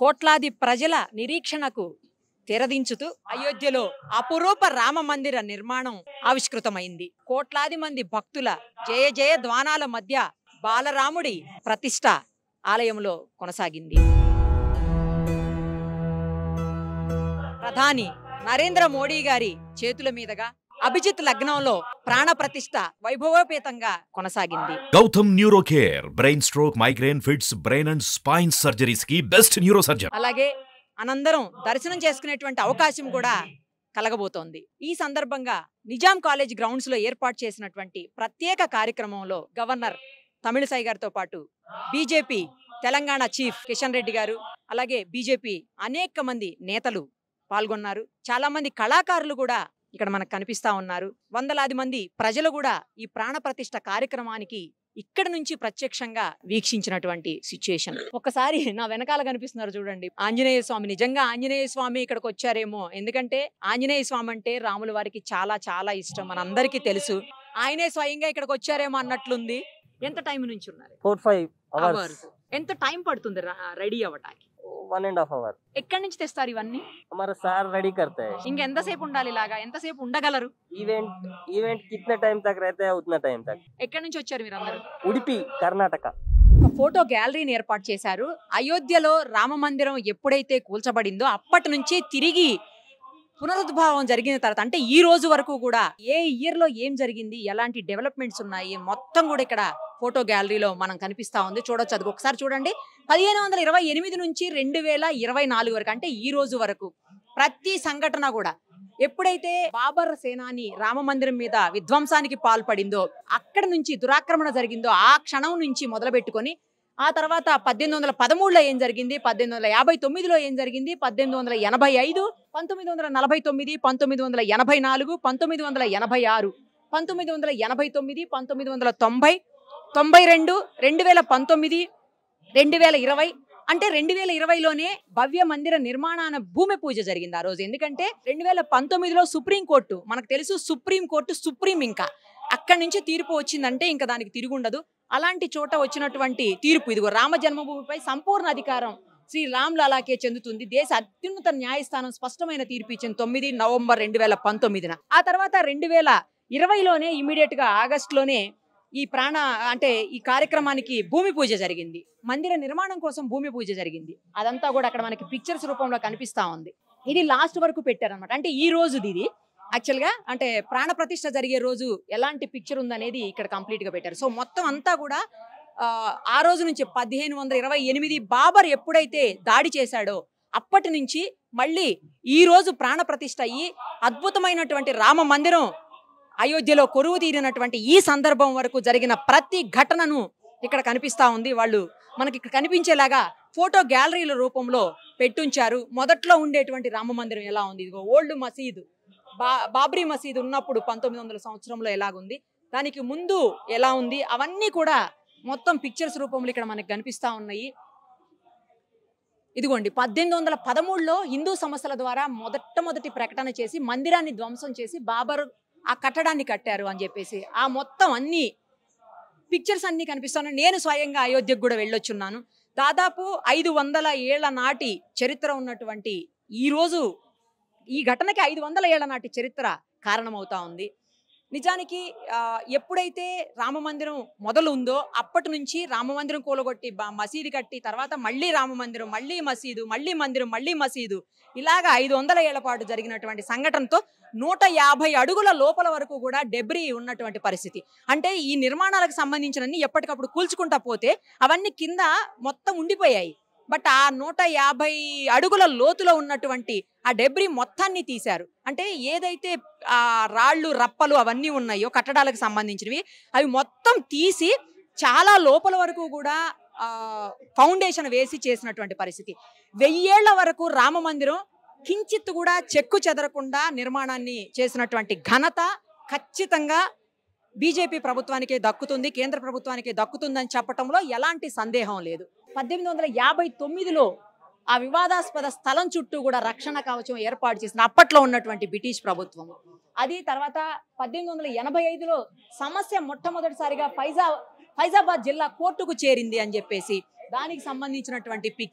కోట్లాది ప్రజల నిరీక్షణకు తెరదించుతూ అయోధ్యలో అపురూప రామ మందిర నిర్మాణం ఆవిష్కృతమైంది కోట్లాది మంది భక్తుల జయ జయ ధ్వానాల మధ్య బాలరాముడి ప్రతిష్ట ఆలయంలో కొనసాగింది ప్రధాని నరేంద్ర మోడీ గారి చేతుల మీదుగా అభిజిత్ లగ్నంలో ప్రాణ ప్రతిష్ట వైభవోపేతంగా కొనసాగింది Gautam neuro care brain stroke migraine fits brain and spine surgeries కి బెస్ట్ న్యూరో సర్జన్ అలాగే అనందరం దర్శనం చేసుకునేటువంటి అవకాశం కూడా కలగబోతోంది ఈ సందర్భంగా నిజాం కాలేజ్ గ్రౌండ్స్ లో ఏర్పాటు చేసినటువంటి ప్రత్యేక కార్యక్రమంలో గవర్నర్ తమిళిసై గారితో పాటు బీజేపీ తెలంగాణ చీఫ్ కిషన్ రెడ్డి గారు అలాగే బీజేపీ అనేక మంది నేతలు పాల్గొన్నారు చాలా మంది కళాకారులు కూడా ఇక్కడ మనకు కనిపిస్తా ఉన్నారు వందలాది మంది ప్రజలు కూడా ఈ ప్రాణ ప్రతిష్ఠ కార్యక్రమానికి ఇక్కడ నుంచి ప్రత్యక్షంగా వీక్షించినటువంటి సిచ్యుయేషన్ ఒకసారి నా వెనకాల కనిపిస్తున్నారు చూడండి ఆంజనేయ స్వామి నిజంగా ఆంజనేయ స్వామి ఇక్కడికి వచ్చారేమో ఎందుకంటే ఆంజనేయ స్వామి అంటే రాముల వారికి చాలా చాలా ఇష్టం మనందరికీ తెలుసు ఆయనే స్వయంగా ఇక్కడికి వచ్చారేమో అన్నట్లుంది ఎంత టైం నుంచి ఉన్నారు फोर फाइव Hours. आवर्स ఎంత టైం పడుతుంది రెడీ అవ్వటానికి वन एंड हाफ आवर ఎక్కడి నుంచి తెస్తారు ఇవన్నీ हमारा सार रेडी करते हैं ఇంకెంతసేపు ఉండాలి ఇలాగా ఎంతసేపు ఉండగలరు इवेंट इवेंट कितने टाइम तक रहते हैं उतना टाइम तक ఎక్కడి నుంచి వచ్చారు మీరు అందరూ उडुपी कर्नाटका ఒక ఫోటో గ్యాలరీని ఏర్పాట్ చేశారు అయోధ్యలో రామ మందిరం ఎప్పుడైతే కూల్చబడిందో అప్పటి నుంచి తిరిగి పునరుద్భావం జరిగిన తర్వాత అంటే ఈ రోజు వరకు కూడా ఏ ఇయర్ లో ఏం జరిగింది ఎలాంటి డెవలప్మెంట్స్ ఉన్నాయి మొత్తం కూడా ఇక్కడ ఫోటో గ్యాలరీలో మనం కనిపిస్తా ఉంది చూడొచ్చు అది ఒకసారి చూడండి పదిహేను వందల ఇరవై ఎనిమిది నుంచి రెండు వేల ఇరవై నాలుగు వరకు అంటే ఈ రోజు వరకు ప్రతి సంఘటన కూడా ఎప్పుడైతే బాబర్ సేనాని రామ మందిరం మీద విధ్వంసానికి పాల్పడిందో అక్కడ నుంచి దురాక్రమణ జరిగిందో ఆ క్షణం నుంచి మొదలుపెట్టుకొని ఆ తర్వాత పద్దెనిమిది వందల పదమూడులో ఏం జరిగింది పద్దెనిమిది వందల యాభై తొమ్మిదిలో ఏం జరిగింది పద్దెనిమిది వందల ఎనభై ఐదు పంతొమ్మిది వందల నలభై తొమ్మిది పంతొమ్మిది వందల ఎనభై నాలుగు పంతొమ్మిది వందల ఎనభై ఆరు పంతొమ్మిది వందల ఎనభై తొమ్మిది పంతొమ్మిది వందల తొంభై తొంభై రెండు రెండు వేల పంతొమ్మిది రెండు వేల ఇరవై అంటే రెండు వేల ఇరవైలోనే భవ్య మందిర నిర్మాణాన భూమి పూజ జరిగింది ఆ రోజు ఎందుకంటే రెండు వేల పంతొమ్మిదిలో సుప్రీం కోర్టు మనకు తెలుసు సుప్రీం కోర్టు సుప్రీం ఇంకా అక్కడి నుంచి తీర్పు వచ్చిందంటే ఇంకా దానికి తిరుగుండదు అలాంటి చోట వచ్చినటువంటి తీర్పు ఇదిగో రామ జన్మభూమిపై సంపూర్ణ అధికారం శ్రీ రామ్ లాలాకే చెందుతుంది దేశ అత్యున్నత న్యాయస్థానం స్పష్టమైన తీర్పు ఇచ్చింది తొమ్మిది నవంబర్ రెండు వేల పంతొమ్మిదిన ఆ తర్వాత రెండు వేల ఇరవైలోనే ఇమీడియట్ గా ఆగస్టులోనే ఈ ప్రాణ అంటే ఈ కార్యక్రమానికి భూమి పూజ జరిగింది మందిర నిర్మాణం కోసం భూమి పూజ జరిగింది అదంతా కూడా అక్కడ మనకి పిక్చర్స్ రూపంలో కనిపిస్తా ఉంది ఇది లాస్ట్ వరకు పెట్టారనమాట అంటే ఈ రోజుది ఇది యాక్చువల్గా అంటే ప్రాణ ప్రతిష్ఠ జరిగే రోజు ఎలాంటి పిక్చర్ ఉందనేది ఇక్కడ కంప్లీట్ గా పెట్టారు సో మొత్తం అంతా కూడా ఆ, ఆ రోజు నుంచి పదిహేను వందల ఇరవై ఎనిమిది బాబర్ ఎప్పుడైతే దాడి చేశాడో అప్పటి నుంచి మళ్ళీ ఈ రోజు ప్రాణ ప్రతిష్ఠ అయ్యి అద్భుతమైనటువంటి రామ మందిరం అయోధ్యలో కొరువు తీరినటువంటి ఈ సందర్భం వరకు జరిగిన ప్రతి ఘటనను ఇక్కడ కనిపిస్తా ఉంది వాళ్ళు మనకి ఇక్కడ కనిపించేలాగా ఫోటో గ్యాలరీల రూపంలో పెట్టుంచారు మొదట్లో ఉండేటువంటి రామ మందిరం ఎలా ఉంది ఇదిగో ఓల్డ్ మసీదు బా బాబ్రీ మసీదు ఉన్నప్పుడు పంతొమ్మిది వందల సంవత్సరంలో ఎలాగుంది దానికి ముందు ఎలా ఉంది అవన్నీ కూడా మొత్తం పిక్చర్స్ రూపంలో ఇక్కడ మనకి కనిపిస్తా ఉన్నాయి ఇదిగోండి పద్దెనిమిది వందల పదమూడులో హిందూ సంస్థల ద్వారా మొదట్టమొదటి ప్రకటన చేసి మందిరాన్ని ధ్వంసం చేసి బాబర్ ఆ కట్టడాన్ని కట్టారు అని చెప్పేసి ఆ మొత్తం అన్ని పిక్చర్స్ అన్ని కనిపిస్తాను నేను స్వయంగా అయోధ్యకు కూడా వెళ్ళొచ్చున్నాను దాదాపు ఐదు వందల ఏళ్ల నాటి చరిత్ర ఉన్నటువంటి ఈ రోజు ఈ ఘటనకి ఐదు వందల ఏళ్ల నాటి చరిత్ర కారణమవుతా ఉంది నిజానికి ఆ, ఎప్పుడైతే రామ మందిరం మొదలు ఉందో అప్పటి నుంచి రామ మందిరం కూలగొట్టి బ- మసీదు కట్టి తర్వాత మళ్ళీ రామ మందిరం మళ్ళీ మసీదు మళ్ళీ మందిరం మళ్ళీ మసీదు ఇలాగ ఐదు వందల ఏళ్ల పాటు జరిగినటువంటి సంఘటనతో నూట యాభై అడుగుల లోపల వరకు కూడా డెబ్రీ ఉన్నటువంటి పరిస్థితి అంటే ఈ నిర్మాణాలకు సంబంధించినన్ని ఎప్పటికప్పుడు కూల్చుకుంటా పోతే అవన్నీ కింద మొత్తం ఉండిపోయాయి బట్ ఆ నూట యాభై అడుగుల లోతులో ఉన్నటువంటి ఆ డెబ్రీ మొత్తాన్ని తీశారు అంటే ఏదైతే ఆ రాళ్ళు రప్పలు అవన్నీ ఉన్నాయో కట్టడాలకు సంబంధించినవి అవి మొత్తం తీసి చాలా లోపల వరకు కూడా ఆ, ఫౌండేషన్ వేసి చేసినటువంటి పరిస్థితి వెయ్యేళ్ల వరకు రామ మందిరం కించిత్ కూడా చెక్కు చెదరకుండా నిర్మాణాన్ని చేసినటువంటి ఘనత ఖచ్చితంగా బీజేపీ ప్రభుత్వానికే దక్కుతుంది కేంద్ర ప్రభుత్వానికే దక్కుతుందని చెప్పటంలో ఎలాంటి సందేహం లేదు పద్దెనిమిది వందల యాభై తొమ్మిదిలో ఆ వివాదాస్పద స్థలం చుట్టూ కూడా రక్షణ కవచం ఏర్పాటు చేసిన అప్పట్లో ఉన్నటువంటి బ్రిటిష్ ప్రభుత్వం అది తర్వాత పద్దెనిమిది వందల ఎనభై ఐదులో సమస్య మొట్టమొదటిసారిగా ఫైజా ఫైజాబాద్ జిల్లా కోర్టుకు చేరింది అని చెప్పేసి దానికి సంబంధించినటువంటి పిక్స్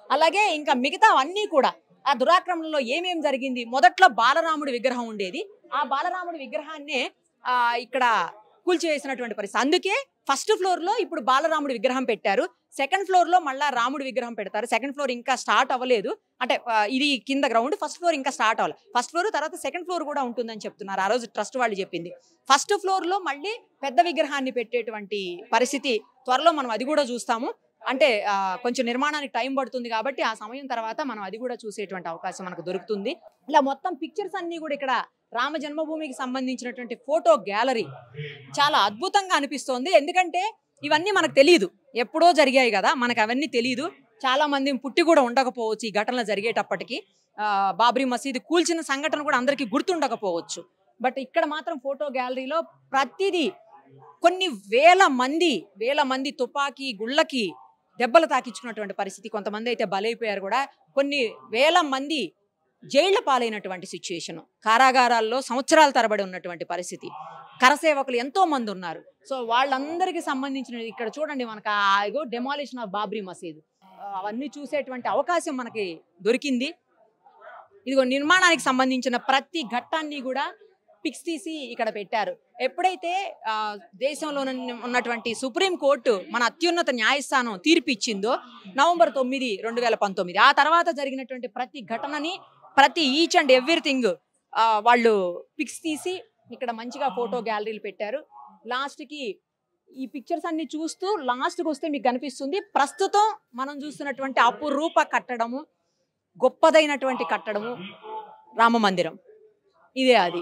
అలాగే ఇంకా మిగతా అన్నీ కూడా ఆ దురాక్రమణలో ఏమేం జరిగింది మొదట్లో బాలరాముడి విగ్రహం ఉండేది ఆ బాలరాముడి విగ్రహాన్నే ఆ, ఇక్కడ కూల్చివేసినటువంటి పరిస్థితి అందుకే ఫస్ట్ ఫ్లోర్ లో ఇప్పుడు బాలరాముడి విగ్రహం పెట్టారు సెకండ్ ఫ్లోర్ లో మళ్ళా రాముడి విగ్రహం పెడతారు సెకండ్ ఫ్లోర్ ఇంకా స్టార్ట్ అవ్వలేదు అంటే ఆ, ఇది కింద గ్రౌండ్ ఫస్ట్ ఫ్లోర్ ఇంకా స్టార్ట్ అవ్వాలి ఫస్ట్ ఫ్లోర్ తర్వాత సెకండ్ ఫ్లోర్ కూడా ఉంటుందని చెప్తున్నారు ఆ రోజు ట్రస్ట్ వాళ్ళు చెప్పింది ఫస్ట్ ఫ్లోర్ లో మళ్ళీ పెద్ద విగ్రహాన్ని పెట్టేటువంటి పరిస్థితి త్వరలో మనం అది కూడా చూస్తాము అంటే ఆ, కొంచెం నిర్మాణానికి టైం పడుతుంది కాబట్టి ఆ సమయం తర్వాత మనం అది కూడా చూసేటువంటి అవకాశం మనకు దొరుకుతుంది ఇలా మొత్తం పిక్చర్స్ అన్ని కూడా ఇక్కడ రామ జన్మభూమికి సంబంధించినటువంటి ఫోటో గ్యాలరీ చాలా అద్భుతంగా అనిపిస్తోంది ఎందుకంటే ఇవన్నీ మనకు తెలియదు ఎప్పుడో జరిగాయి కదా మనకు అవన్నీ తెలియదు చాలా మంది పుట్టి కూడా ఉండకపోవచ్చు ఈ ఘటనలు జరిగేటప్పటికి ఆ, బాబ్రీ మసీదు కూల్చిన సంఘటన కూడా అందరికీ గుర్తుండకపోవచ్చు బట్ ఇక్కడ మాత్రం ఫోటో గ్యాలరీలో ప్రతిదీ కొన్ని వేల మంది వేల మంది తుపాకీ గుళ్ళకి దెబ్బలు తాకించుకున్నటువంటి పరిస్థితి కొంతమంది అయితే బలైపోయారు కూడా కొన్ని వేల మంది జైళ్ల పాలైనటువంటి సిచ్యుయేషన్ కారాగారాల్లో సంవత్సరాల తరబడి ఉన్నటువంటి పరిస్థితి కరసేవకులు ఎంతో మంది ఉన్నారు సో వాళ్ళందరికీ సంబంధించిన ఇక్కడ చూడండి మనకు ఆగో డెమాలిషన్ ఆఫ్ బాబ్రీ మసీద్ ఆ, అవన్నీ చూసేటువంటి అవకాశం మనకి దొరికింది ఇదిగో నిర్మాణానికి సంబంధించిన ప్రతి ఘట్టాన్ని కూడా పిక్స్ తీసి ఇక్కడ పెట్టారు ఎప్పుడైతే ఆ, దేశంలో ఉన్న- ఉన్నటువంటి సుప్రీం కోర్టు మన అత్యున్నత న్యాయస్థానం తీర్పు ఇచ్చిందో నవంబర్ తొమ్మిది రెండు వేల పంతొమ్మిది ఆ తర్వాత జరిగినటువంటి ప్రతి ఘటనని ప్రతి ఈచ్ అండ్ ఎవ్రీథింగ్ వాళ్ళు పిక్స్ తీసి ఇక్కడ మంచిగా ఫోటో గ్యాలరీలు పెట్టారు లాస్ట్కి ఈ పిక్చర్స్ అన్ని చూస్తూ లాస్ట్కి వస్తే మీకు కనిపిస్తుంది ప్రస్తుతం మనం చూస్తున్నటువంటి అపురూప కట్టడము గొప్పదైనటువంటి కట్టడము రామ మందిరం ఇదే అది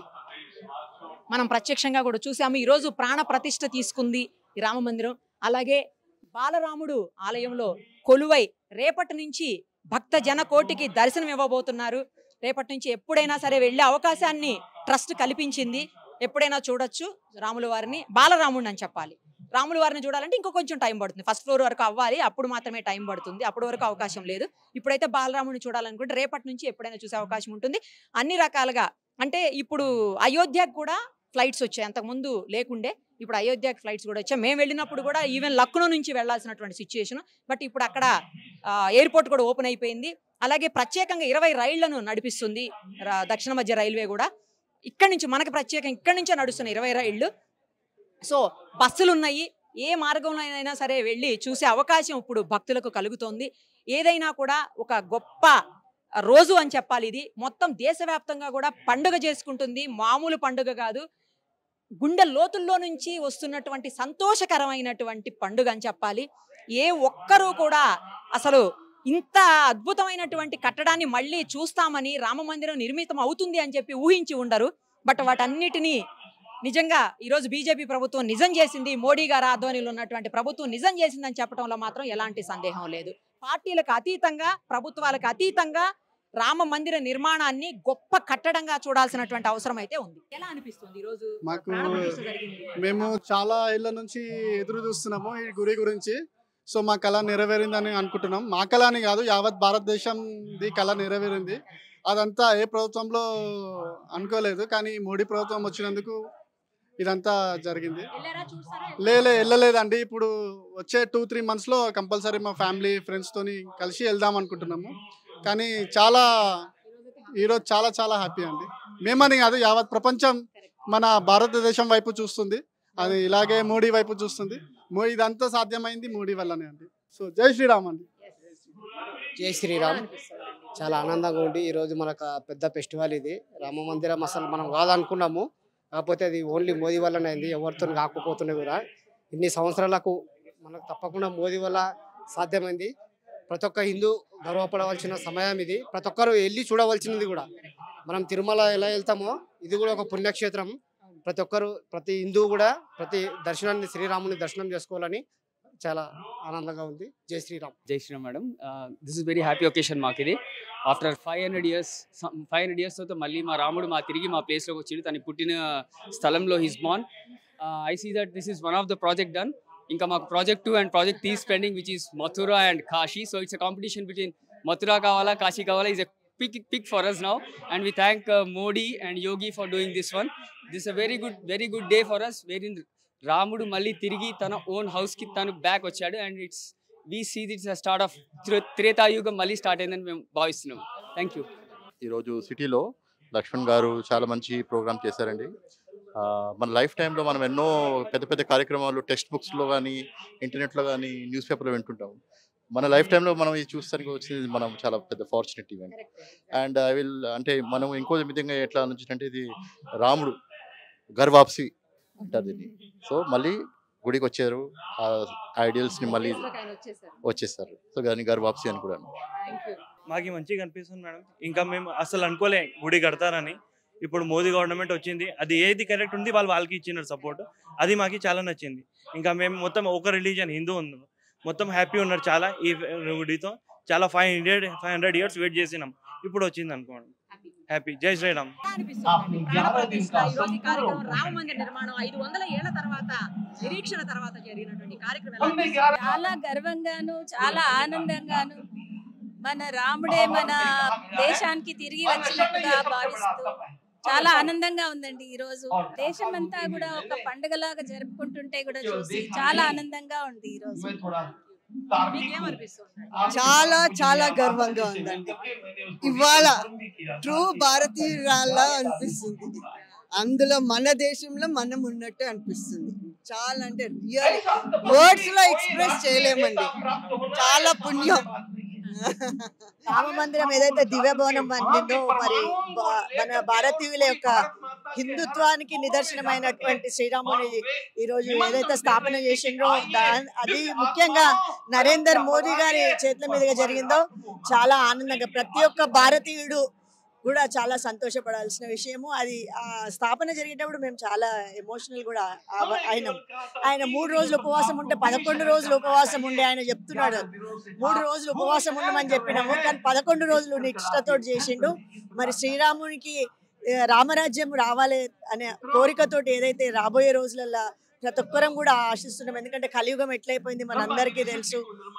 మనం ప్రత్యక్షంగా కూడా చూసాము ఈరోజు ప్రాణ ప్రతిష్ఠ తీసుకుంది ఈ రామ మందిరం అలాగే బాలరాముడు ఆలయంలో కొలువై రేపటి నుంచి భక్త జన కోటికి దర్శనం ఇవ్వబోతున్నారు రేపటి నుంచి ఎప్పుడైనా సరే వెళ్ళే అవకాశాన్ని ట్రస్ట్ కల్పించింది ఎప్పుడైనా చూడొచ్చు రాముల వారిని బాలరాముడిని అని చెప్పాలి రాముల వారిని చూడాలంటే ఇంకో కొంచెం టైం పడుతుంది ఫస్ట్ ఫ్లోర్ వరకు అవ్వాలి అప్పుడు మాత్రమే టైం పడుతుంది అప్పటి వరకు అవకాశం లేదు ఇప్పుడైతే బాలరాముడిని చూడాలనుకుంటే రేపటి నుంచి ఎప్పుడైనా చూసే అవకాశం ఉంటుంది అన్ని రకాలుగా అంటే ఇప్పుడు అయోధ్యకు కూడా ఫ్లైట్స్ వచ్చాయి అంతకుముందు లేకుండే ఇప్పుడు అయోధ్యకి ఫ్లైట్స్ కూడా వచ్చాయి మేము వెళ్ళినప్పుడు కూడా ఈవెన్ లక్నో నుంచి వెళ్ళాల్సినటువంటి సిచ్యుయేషన్ బట్ ఇప్పుడు అక్కడ ఎయిర్పోర్ట్ కూడా ఓపెన్ అయిపోయింది అలాగే ప్రత్యేకంగా ఇరవై రైళ్లను నడిపిస్తుంది రా- దక్షిణ మధ్య రైల్వే కూడా ఇక్కడ నుంచి మనకి ప్రత్యేకంగా ఇక్కడ నుంచే నడుస్తున్నాయి ఇరవై రైళ్లు సో బస్సులు ఉన్నాయి ఏ మార్గంలో అయినా సరే వెళ్ళి చూసే అవకాశం ఇప్పుడు భక్తులకు కలుగుతోంది ఏదైనా కూడా ఒక గొప్ప రోజు అని చెప్పాలి ఇది మొత్తం దేశవ్యాప్తంగా కూడా పండుగ చేసుకుంటుంది మామూలు పండుగ కాదు గుండె లోతుల్లో నుంచి వస్తున్నటువంటి సంతోషకరమైనటువంటి పండుగ అని చెప్పాలి ఏ ఒక్కరూ కూడా అసలు ఇంత అద్భుతమైనటువంటి కట్టడాన్ని మళ్ళీ చూస్తామని రామ మందిరం నిర్మితం అవుతుంది అని చెప్పి ఊహించి ఉండరు బట్ వాటన్నిటినీ నిజంగా ఈరోజు బీజేపీ ప్రభుత్వం నిజం చేసింది మోడీ గారి ఆధ్వర్యంలో ఉన్నటువంటి ప్రభుత్వం నిజం చేసిందని చెప్పడంలో మాత్రం ఎలాంటి సందేహం లేదు పార్టీలకు అతీతంగా ప్రభుత్వాలకు అతీతంగా రామ మందిర నిర్మాణాన్ని గొప్ప కట్టడంగా చూడాల్సినటువంటి అవసరం అయితే ఉంది ఎలా అనిపిస్తుంది ఈ రోజు మాకు ప్రాణప్రతిష్ఠ జరిగింది మేము చాలా ఏళ్ళ నుంచి ఎదురు చూస్తున్నాము ఈ గురి గురించి సో మా కళ నెరవేరిందని అనుకుంటున్నాం మా కళ అని కాదు యావత్ భారతదేశంది కళ నెరవేరింది అదంతా ఏ ప్రభుత్వంలో అనుకోలేదు కానీ మోడీ ప్రభుత్వం వచ్చినందుకు ఇదంతా జరిగింది వెళ్ళారా చూసారా లేలే వెళ్ళలేదండి ఇప్పుడు వచ్చే టూ త్రీ మంత్స్లో కంపల్సరీ మా ఫ్యామిలీ ఫ్రెండ్స్తోని కలిసి వెళ్దాం అనుకుంటున్నాము కానీ చాలా ఈరోజు చాలా చాలా హ్యాపీ అండి మేమని కాదు యావత్ ప్రపంచం మన భారతదేశం వైపు చూస్తుంది అది ఇలాగే మోడీ వైపు చూస్తుంది మో ఇదంతా సాధ్యమైంది మోడీ వల్లనే అండి సో జై శ్రీరామ్ అండి జై శ్రీరామ్ చాలా ఆనందంగా ఉంది ఈరోజు మనకు ఆ పెద్ద ఫెస్టివల్ ఇది రామ మందిరం అసలు మనం కాదనుకున్నాము కాకపోతే అది ఓన్లీ మోదీ వల్లనే అయింది ఎవరితో కాకపోతుండే కూడా ఇన్ని సంవత్సరాలకు మనకు తప్పకుండా మోదీ వల్ల సాధ్యమైంది ప్రతి ఒక్క హిందూ గర్వపడవలసిన సమయం ఇది ప్రతి ఒక్కరు వెళ్ళి చూడవలసినది కూడా మనం తిరుమల ఎలా వెళ్తామో ఇది కూడా ఒక పుణ్యక్షేత్రం ప్రతి ఒక్కరు ప్రతి హిందువు కూడా ప్రతి దర్శనాన్ని శ్రీరాముని దర్శనం చేసుకోవాలని చాలా ఆనందంగా ఉంది జై శ్రీరామ్ జై Shriram madam this is very happy occasion మాకు ఇది after five hundred years five hundred years తర్వాత మళ్ళీ మా రాముడు మా తిరిగి మా ప్లేస్లోకి వచ్చిండు తన పుట్టిన స్థలంలో his born I see that this is one of the project done ఇంకా మాకు project two and project three spending which is Mathura and Kashi so it's a competition between Mathura కావాలా కాశీ కావాలా is a pick pick for us now and we thank Modi and Yogi for doing this one this a very good very good day for us very రాముడు మళ్ళీ తిరిగి తన own హౌస్కి తను back వచ్చాడు and it's we see that's start of త్రేతాయుగం మళ్ళీ start అయిందని మేము భావిస్తున్నాం థ్యాంక్ యూ ఈరోజు సిటీలో లక్ష్మణ్ గారు చాలా మంచి ప్రోగ్రామ్ చేశారండి ఆ, మన లైఫ్ టైంలో మనం ఎన్నో పెద్ద పెద్ద కార్యక్రమాలు టెక్స్ట్ బుక్స్లో కానీ ఇంటర్నెట్లో కానీ న్యూస్ పేపర్లో వింటుంటాం మన లైఫ్ టైంలో మనం ఇది చూస్తానికి వచ్చింది మనం చాలా పెద్ద fortunate event and I will అంటే మనం ఇంకో విధంగా ఎట్లా ఆలోచించంటే ఇది రాముడు గర్వాప్సి అంటారు దీన్ని సో మళ్ళీ గుడికి వచ్చారు ఆ ఐడియల్స్ని మళ్ళీ వచ్చేస్తారు సో దాన్ని గర్వాప్సి అని కూడా అన్నారు. మాకు మంచిగా అనిపిస్తుంది మేడం ఇంకా మేము అసలు అనుకోలే గుడి కడతారని ఇప్పుడు మోదీ గవర్నమెంట్ వచ్చింది అది ఏది కరెక్ట్ ఉంది వాళ్ళు వాళ్ళకి ఇచ్చినారు సపోర్ట్ అది మాకు చాలా నచ్చింది ఇంకా మేము మొత్తం ఒక రిలీజన్ హిందూ ఉంది మొత్తం హ్యాపీ ఉన్నారు చాలా ఈ గుడితో చాలా five hundred five hundred years wait చేసినాం ఇప్పుడు వచ్చింది అనుకోండి హ్యాపీ జై శ్రీరామ్ అనిపిస్తుంది ప్రాణప్రతిష్ఠ ఈ రోజు ఈ కార్యక్రమం రామ మందిర నిర్మాణం ఐదు వందల ఏళ్ల తర్వాత నిరీక్షణ తర్వాత జరిగినటువంటి కార్యక్రమం ఎలా అనిపిస్తుంది? చాలా గర్వంగాను చాలా ఆనందంగాను మన రాముడే మన దేశానికి తిరిగి వచ్చినట్టుగా భావిస్తూ చాలా ఆనందంగా ఉందండి ఈ రోజు దేశమంతా కూడా ఒక పండుగలాగా జరుపుకుంటుంటే కూడా చూసి చాలా ఆనందంగా ఉంది ఈ రోజు మీకేమనిపిస్తుంది చాలా చాలా గర్వంగా ఉందండి ఇవాళ ట్రూ భారతీయురాల అనిపిస్తుంది అందులో మన దేశంలో మనం ఉన్నట్టు అనిపిస్తుంది చాలా అంటే రియల్ వర్డ్స్ లో ఎక్స్ప్రెస్ చేయలేమండి చాలా పుణ్యం రామ మందిరం ఏదైతే దివ్యభవనం అందిందో మరి బా- మన భారతీయుల యొక్క హిందుత్వానికి నిదర్శనమైనటువంటి శ్రీరాముని ఈ రోజు ఏదైతే స్థాపన చేసిండ్రో దా- అది ముఖ్యంగా నరేందర్ మోదీ గారి చేతుల మీదుగా జరిగిందో చాలా ఆనందంగా ప్రతి ఒక్క భారతీయుడు కూడా చాలా సంతోషపడాల్సిన విషయము అది ఆ స్థాపన జరిగేటప్పుడు మేము చాలా ఎమోషనల్ కూడా అవ- అయినాం ఆయన మూడు రోజులు ఉపవాసం ఉంటే పదకొండు రోజులు ఉపవాసం ఉండే ఆయన చెప్తున్నాడు మూడు రోజులు ఉపవాసం ఉండమని చెప్పినాము కానీ పదకొండు రోజులు నిష్ఠతో చేసిండు మరి శ్రీరామునికి ఏ, రామరాజ్యం రావాలి అనే కోరికతోటి ఏదైతే రాబోయే రోజులలో ప్రతి ఒక్కరం కూడా ఆశిస్తున్నాం ఎందుకంటే కలియుగం ఎట్లయిపోయింది మనందరికీ తెలుసు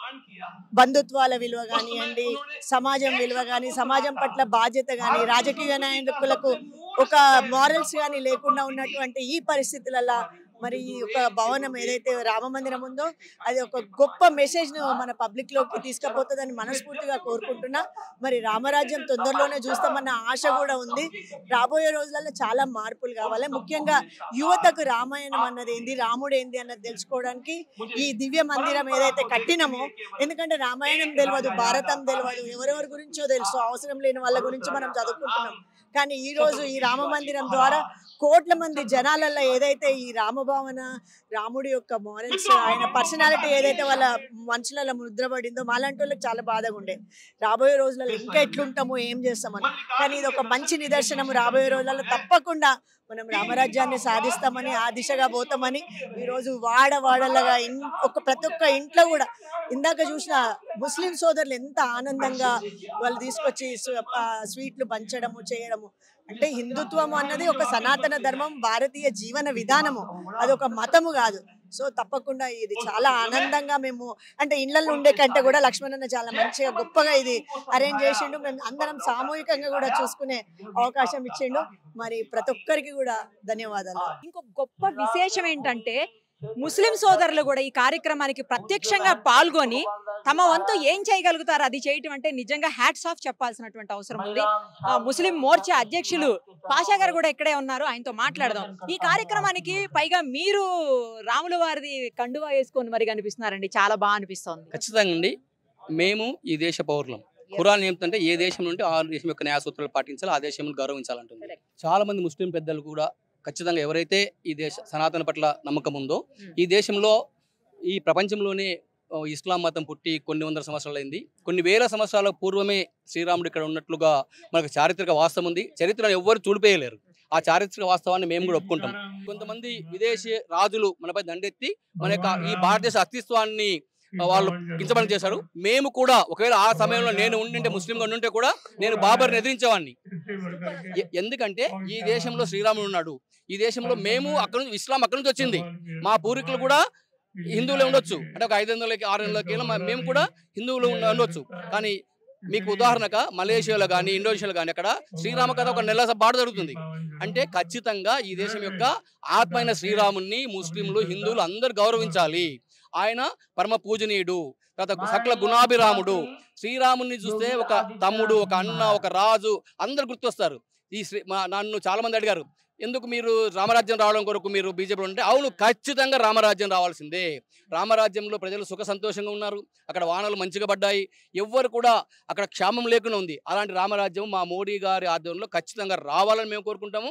బంధుత్వాల విలువ కానివ్వండి సమాజం విలువ కానీ సమాజం పట్ల బాధ్యత కానీ రాజకీయ నాయకులకు ఒక మారల్స్ కానీ లేకుండా ఉన్నటువంటి ఈ పరిస్థితులలో మరి ఈ యొక్క భవనం ఏదైతే రామ మందిరం ఉందో అది ఒక గొప్ప మెసేజ్ ను మన పబ్లిక్ లోకి తీసుకుపోతుందని మనస్ఫూర్తిగా కోరుకుంటున్నా మరి రామరాజ్యం తొందరలోనే చూస్తామన్న ఆశ కూడా ఉంది రాబోయే రోజులలో చాలా మార్పులు కావాలి ముఖ్యంగా యువతకు రామాయణం అన్నది ఏంది రాముడు ఏంది అన్నది తెలుసుకోవడానికి ఈ దివ్య మందిరం ఏదైతే కట్టినామో ఎందుకంటే రామాయణం తెలియదు భారతం తెలియదు ఎవరెవరి గురించో తెలుసు అవసరం లేని వాళ్ళ గురించి మనం చదువుకుంటున్నాం కానీ ఈ రోజు ఈ రామ మందిరం ద్వారా కోట్ల మంది జనాలలో ఏదైతే ఈ రామభావన రాముడి యొక్క మారల్స్ ఆయన పర్సనాలిటీ ఏదైతే వాళ్ళ మనుషులలో ముద్రపడిందో మాలాంటి వాళ్ళకి చాలా బాధగా ఉండే రాబోయే రోజులలో ఇంకా ఎట్లుంటామో ఏం చేస్తామని కానీ ఇది ఒక మంచి నిదర్శనం రాబోయే రోజులలో తప్పకుండా మనం రామరాజ్యాన్ని సాధిస్తామని ఆ దిశగా పోతామని ఈరోజు వాడ వాడలుగా ఇన్ ఒక ప్రతి ఒక్క ఇంట్లో కూడా ఇందాక చూసిన ముస్లిం సోదరులు ఎంత ఆనందంగా వాళ్ళు తీసుకొచ్చి స్వ- ఆ, స్వీట్లు పంచడము చేయడము అంటే హిందుత్వం అన్నది ఒక సనాతన ధర్మం భారతీయ జీవన విధానము అది ఒక మతము కాదు సో తప్పకుండా ఇది చాలా ఆనందంగా మేము అంటే ఇళ్లలో ఉండే కంటే కూడా లక్ష్మణన్న చాలా మంచిగా గొప్పగా ఇది అరేంజ్ చేసిండు మేము అందరం సామూహికంగా కూడా చూసుకునే అవకాశం ఇచ్చిండు మరి ప్రతి ఒక్కరికి కూడా ధన్యవాదాలు ఇంకో గొప్ప విశేషం ఏంటంటే ముస్లిం సోదరులు కూడా ఈ కార్యక్రమానికి ప్రత్యక్షంగా పాల్గొని తమ వంతు ఏం చేయగలుగుతారు అది చేయటం అంటే నిజంగా హ్యాట్స్ ఆఫ్ చెప్పాల్సినటువంటి అవసరం ఉంది ఆ, ముస్లిం మోర్చా అధ్యక్షులు పాషా గారు కూడా ఇక్కడే ఉన్నారు ఆయనతో మాట్లాడదాం ఈ కార్యక్రమానికి పైగా మీరు రాముల వారిది కండువా వేసుకొని మరి కనిపిస్తున్నారండి చాలా బాగా అనిపిస్తోంది ఖచ్చితంగా అండి మేము ఈ దేశ పౌరులం ఖురాన్ ఏమిటంటే ఏ దేశం నుండి ఆ దేశం యొక్క న్యాయ సూత్రాలు పాటించాలి ఆ దేశం గౌరవించాలంటుంది Correct. చాలా మంది ముస్లిం పెద్దలు కూడా ఖచ్చితంగా ఎవరైతే ఈ దేశ సనాతన పట్ల నమ్మకం ఉందో Hmm. ఈ దేశంలో ఈ ప్రపంచంలోనే ఆ, ఇస్లాం మతం పుట్టి కొన్ని వందల సంవత్సరాలైంది కొన్ని వేల సంవత్సరాల పూర్వమే శ్రీరాముడు ఇక్కడ ఉన్నట్లుగా మనకు చారిత్రక వాస్తవం ఉంది చరిత్రను ఎవ్వరు చూడిపోయలేరు ఆ చారిత్రక వాస్తవాన్ని మేము కూడా ఒప్పుకుంటాం కొంతమంది విదేశీ రాజులు మనపై దండెత్తి మన యొక్క ఈ భారతదేశ అస్తిత్వాన్ని ఆ, వాళ్ళు కించబడి చేశారు మేము కూడా ఒకవేళ ఆ సమయంలో నేను ఉండింటే ముస్లింగా ఉండుంటే కూడా నేను బాబర్ని ఎదిరించేవాడిని ఎ- ఎందుకంటే ఈ దేశంలో శ్రీరాముడు ఉన్నాడు ఈ దేశంలో మేము అక్కడ నుంచి ఇస్లాం అక్కడ నుంచి వచ్చింది మా పూర్వీకులు కూడా హిందువులే ఉండొచ్చు అంటే ఒక ఐదు వందలకి ఆరు వందలకి మేము కూడా హిందువులు ఉండ- ఉండొచ్చు కానీ మీకు ఉదాహరణగా మలేషియాలో కానీ ఇండోనేషియాలో కానీ అక్కడ శ్రీరామ కథ ఒక నెల పాటు జరుగుతుంది అంటే ఖచ్చితంగా ఈ దేశం యొక్క ఆత్మైన శ్రీరాముని ముస్లింలు హిందువులు అందరూ గౌరవించాలి ఆయన పరమ పూజనీయుడు తర్వాత సకల గుణాభిరాముడు శ్రీరాముని చూస్తే ఒక తమ్ముడు ఒక అన్న ఒక రాజు అందరు గుర్తొస్తారు ఈ శ్రీ మా నన్ను చాలా మంది అడిగారు ఎందుకు మీరు రామరాజ్యం రావడం కొరకు మీరు బీజేపీలో ఉంటే అవును ఖచ్చితంగా రామరాజ్యం రావాల్సిందే రామరాజ్యంలో ప్రజలు సుఖ సంతోషంగా ఉన్నారు అక్కడ వానలు మంచిగా పడ్డాయి ఎవ్వరు కూడా అక్కడ క్షామం లేకుండా ఉంది అలాంటి రామరాజ్యం మా మోడీ గారి ఆధ్వర్యంలో ఖచ్చితంగా రావాలని మేము కోరుకుంటాము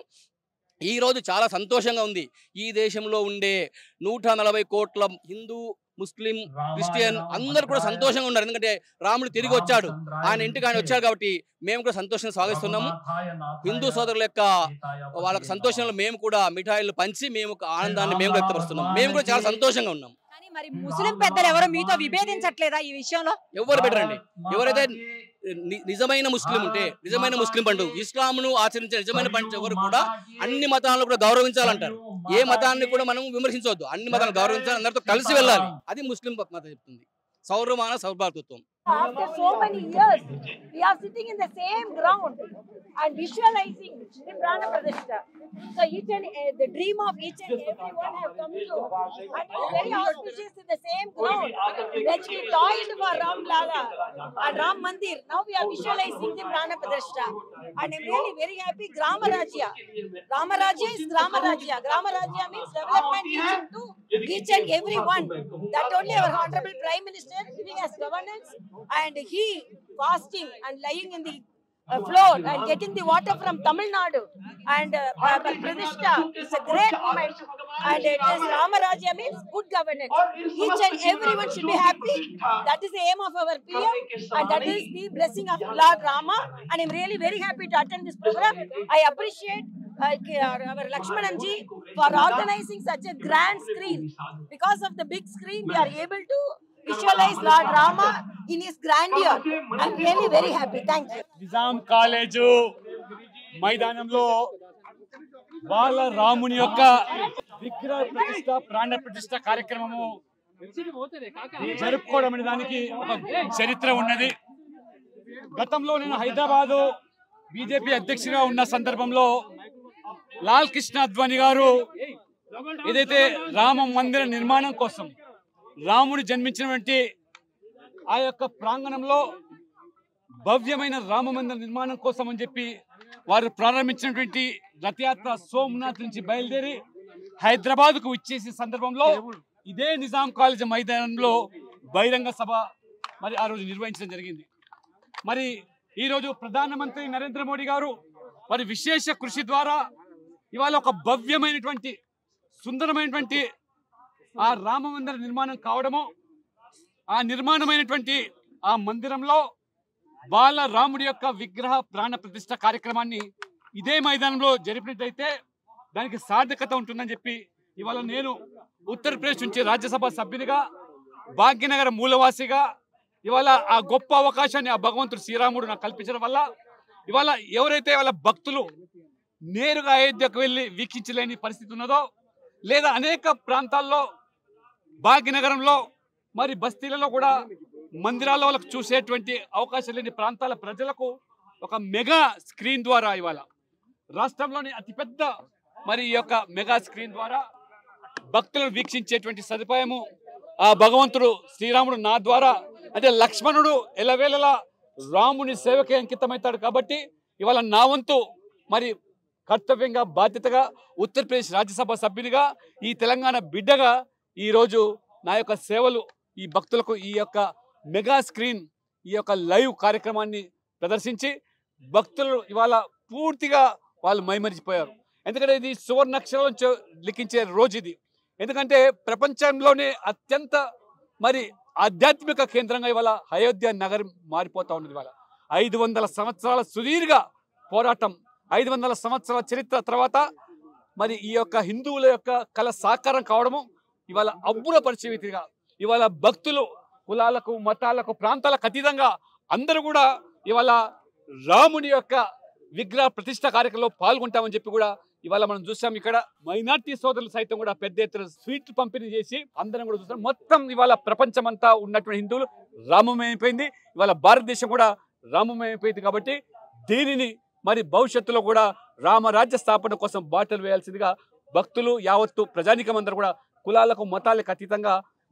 ఈ రోజు చాలా సంతోషంగా ఉంది ఈ దేశంలో ఉండే నూట నలభై కోట్ల హిందూ ముస్లిం క్రిస్టియన్ అందరూ కూడా సంతోషంగా ఉన్నారు ఎందుకంటే రాముడు తిరిగి వచ్చాడు ఆయన ఇంటికి ఆయన వచ్చాడు కాబట్టి మేము కూడా సంతోషంగా స్వాగతిస్తున్నాము హిందూ సోదరుల యొక్క వాళ్ళకి సంతోషంలో మేము కూడా మిఠాయిలు పంచి మేము ఒక ఆనందాన్ని మేము వ్యక్తపరుస్తున్నాం మేము కూడా చాలా సంతోషంగా ఉన్నాం కానీ మరి ముస్లిం పెద్దలు ఎవరు మీతో విభేదించట్లేదా ఈ విషయంలో ఎవరు బెటరండి ఎవరైతే ని- నిజమైన ముస్లిం ఉంటే నిజమైన ముస్లిం పండుగ ఇస్లాంను ఆచరించే నిజమైన పండుగ ఎవరు కూడా అన్ని మతాలను కూడా గౌరవించాలంటారు ఏ మతాన్ని కూడా మనం విమర్శించవద్దు అన్ని మతాలను గౌరవించాలి అందరితో కలిసి వెళ్ళాలి అది ముస్లిం మతం చెప్తుంది సౌరమాన సౌభాతృత్వం After so many years, we are sitting in the same ground and visualizing the Prana Pradishta. So each and uh, the dream of each and everyone have come true. And it is very auspicious in the same ground. When we toiled for Ram Lala and Ram Mandir, now we are visualizing the Prana Pradishta. And I'm really very happy. Grama Rajya. Rama Rajya is Grama Rajya. Grama Rajya means development reaching to each and every one. That only our Honorable Prime Minister giving us governance and he fasting and lying in the uh, floor and getting the water from Tamil Nadu and uh, Baba Pradishta is a great moment and it is Rama Rajya means good governance. Each and everyone should be happy. That is the aim of our PM and that is the blessing of Lord Rama and I'm really very happy to attend this program. I appreciate uh, our Lakshmananji for organizing such a grand screen. Because of the big screen, we are able to visualize Lord Rama in his grandeur. I'm really very happy. Thank you. Nizam college మైదానంలో బాల రాముని యొక్క విగ్రహ ప్రతిష్ట ప్రాణ ప్రతిష్ట కార్యక్రమము జరుపుకోవడం అనే దానికి ఒక చరిత్ర ఉన్నది గతంలో నేను హైదరాబాదు బీజేపీ అధ్యక్షుడిగా ఉన్న సందర్భంలో లాల్ కృష్ణ అద్వాని గారు ఏదైతే రామ మందిర నిర్మాణం కోసం రాముడు జన్మించినటువంటి ఆ యొక్క ప్రాంగణంలో భవ్యమైన రామ మందిర నిర్మాణం కోసం అని చెప్పి వారు ప్రారంభించినటువంటి రథయాత్ర సోమనాథ్ నుంచి బయలుదేరి హైదరాబాద్కు ఇచ్చేసే సందర్భంలో ఇదే నిజాం కాలేజ్ మైదానంలో బహిరంగ సభ మరి ఆ రోజు నిర్వహించడం జరిగింది మరి ఈరోజు ప్రధానమంత్రి నరేంద్ర మోడీ గారు మరి విశేష కృషి ద్వారా ఇవాళ ఒక భవ్యమైనటువంటి సుందరమైనటువంటి ఆ రామ మందిర నిర్మాణం కావడము ఆ నిర్మాణమైనటువంటి ఆ మందిరంలో బాల రాముడి యొక్క విగ్రహ ప్రాణ ప్రతిష్ట కార్యక్రమాన్ని ఇదే మైదానంలో జరిపినట్టయితే దానికి సార్థకత ఉంటుందని చెప్పి ఇవాళ నేను ఉత్తరప్రదేశ్ నుంచి రాజ్యసభ సభ్యునిగా భాగ్యనగర మూలవాసిగా ఇవాళ ఆ గొప్ప అవకాశాన్ని ఆ భగవంతుడు శ్రీరాముడు నాకు కల్పించడం వల్ల ఇవాళ ఎవరైతే వాళ్ళ భక్తులు నేరుగా అయోధ్యకు వెళ్ళి వీక్షించలేని పరిస్థితి ఉన్నదో లేదా అనేక ప్రాంతాల్లో భాగ్యనగరంలో మరి బస్తీలలో కూడా మందిరాల్లో వాళ్ళకు చూసేటువంటి అవకాశం లేని ప్రాంతాల ప్రజలకు ఒక మెగా స్క్రీన్ ద్వారా ఇవాళ రాష్ట్రంలోని అతిపెద్ద మరి ఈ యొక్క మెగా స్క్రీన్ ద్వారా భక్తులను వీక్షించేటువంటి సదుపాయము ఆ భగవంతుడు శ్రీరాముడు నా ద్వారా అంటే లక్ష్మణుడు ఎలవేళలా రాముని సేవకే అంకితమవుతాడు కాబట్టి ఇవాళ నా వంతు మరి కర్తవ్యంగా బాధ్యతగా ఉత్తరప్రదేశ్ రాజ్యసభ సభ్యునిగా ఈ తెలంగాణ బిడ్డగా ఈరోజు నా యొక్క సేవలు ఈ భక్తులకు ఈ యొక్క మెగా స్క్రీన్ ఈ యొక్క లైవ్ కార్యక్రమాన్ని ప్రదర్శించి భక్తులు ఇవాళ పూర్తిగా వాళ్ళు మైమరిచిపోయారు ఎందుకంటే ఇది సువర్ణక్షరం చ- లిఖించే రోజు ఇది ఎందుకంటే ప్రపంచంలోనే అత్యంత మరి ఆధ్యాత్మిక కేంద్రంగా ఇవాళ అయోధ్య నగరం మారిపోతా ఉన్నది ఇవాళ ఐదు వందల సంవత్సరాల సుదీర్ఘ పోరాటం ఐదు వందల సంవత్సరాల చరిత్ర తర్వాత మరి ఈ యొక్క హిందువుల యొక్క కళ సాకారం కావడము ఇవాళ అబ్బుర పరిచయగా ఇవాళ భక్తులు కులాలకు మతాలకు ప్రాంతాలకు అతీతంగా అందరూ కూడా ఇవాళ రాముని యొక్క విగ్రహ ప్రతిష్ట కార్యక్రమంలో పాల్గొంటామని చెప్పి కూడా ఇవాళ మనం చూసాం ఇక్కడ మైనార్టీ సోదరులు సైతం కూడా పెద్ద ఎత్తున స్వీట్లు పంపిణీ చేసి అందరం కూడా చూస్తాం మొత్తం ఇవాళ ప్రపంచమంతా ఉన్నటువంటి హిందువులు రామమయమైపోయింది ఇవాళ భారతదేశం కూడా రామమయమైపోయింది కాబట్టి దీనిని మరి భవిష్యత్తులో కూడా రామరాజ్య స్థాపన కోసం బాటలు వేయాల్సిందిగా భక్తులు యావత్తు ప్రజానికం అందరూ కూడా కులాలకు మతాలకు అతీతంగా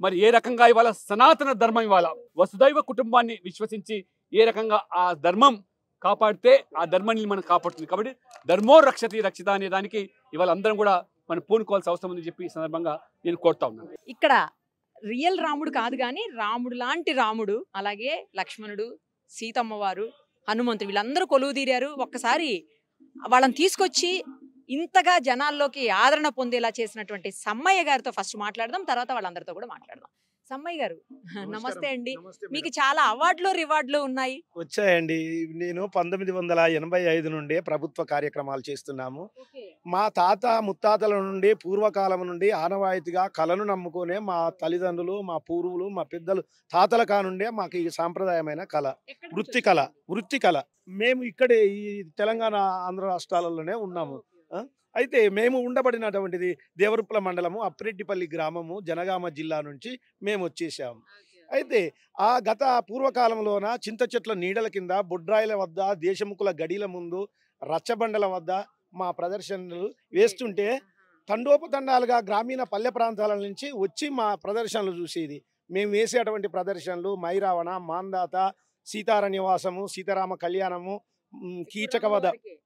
మరి ఏ రకంగా ఇవాళ సనాతన ధర్మం ఇవాళ వసుదైవ కుటుంబాన్ని విశ్వసించి ఏ రకంగా ఆ ధర్మం కాపాడితే ఆ ధర్మాన్ని మనం కాపాడుతుంది కాబట్టి ధర్మో రక్షతి రక్షిత అనే దానికి ఇవాళ అందరం కూడా మనం పూనుకోవాల్సిన అవసరం ఉందని చెప్పి ఈ సందర్భంగా నేను కోరుతా ఉన్నాను ఇక్కడ రియల్ రాముడు కాదు కానీ రాముడు లాంటి రాముడు అలాగే లక్ష్మణుడు సీతమ్మ వారు హనుమంతుడు వీళ్ళందరూ కొలువు తీరారు ఒక్కసారి వాళ్ళని తీసుకొచ్చి ఇంతగా జనాల్లోకి ఆదరణ పొందేలా చేసినటువంటి సమ్మయ్య గారితో ఫస్ట్ మాట్లాడదాం తర్వాత వాళ్ళందరితో కూడా మాట్లాడదాం సమ్మయ్య గారు నమస్తే అండి మీకు చాలా అవార్డులు రివార్డులు ఉన్నాయి వచ్చాయండి నేను పంతొమ్మిది వందల ఎనభై ఐదు నుండి ప్రభుత్వ కార్యక్రమాలు చేస్తున్నాము మా తాత ముత్తాతల నుండి పూర్వకాలం నుండి ఆనవాయితీగా కళను నమ్ముకునే మా తల్లిదండ్రులు మా పూర్వులు మా పెద్దలు తాతల కానుండే మాకు ఈ సాంప్రదాయమైన కళ వృత్తి కళ వృత్తి కళ మేము ఇక్కడే ఈ తెలంగాణ ఆంధ్ర రాష్ట్రాలలోనే ఉన్నాము ఆ? అయితే మేము ఉండబడినటువంటిది దేవరుప్పల మండలము అప్రెడ్డిపల్లి గ్రామము జనగామ జిల్లా నుంచి మేము వచ్చేసాము అయితే ఆ గత పూర్వకాలంలోన చింత చెట్ల నీడల కింద బొడ్రాయిల వద్ద దేశముకుల గడిల ముందు రచ్చబండల వద్ద మా ప్రదర్శనలు వేస్తుంటే తండోపతండాలుగా గ్రామీణ పల్లె ప్రాంతాల నుంచి వచ్చి మా ప్రదర్శనలు చూసేది మేము వేసేటువంటి ప్రదర్శనలు మైరావణ మాందాత సీతార నివాసము సీతారామ కళ్యాణము ఉమ్, కీచక వధ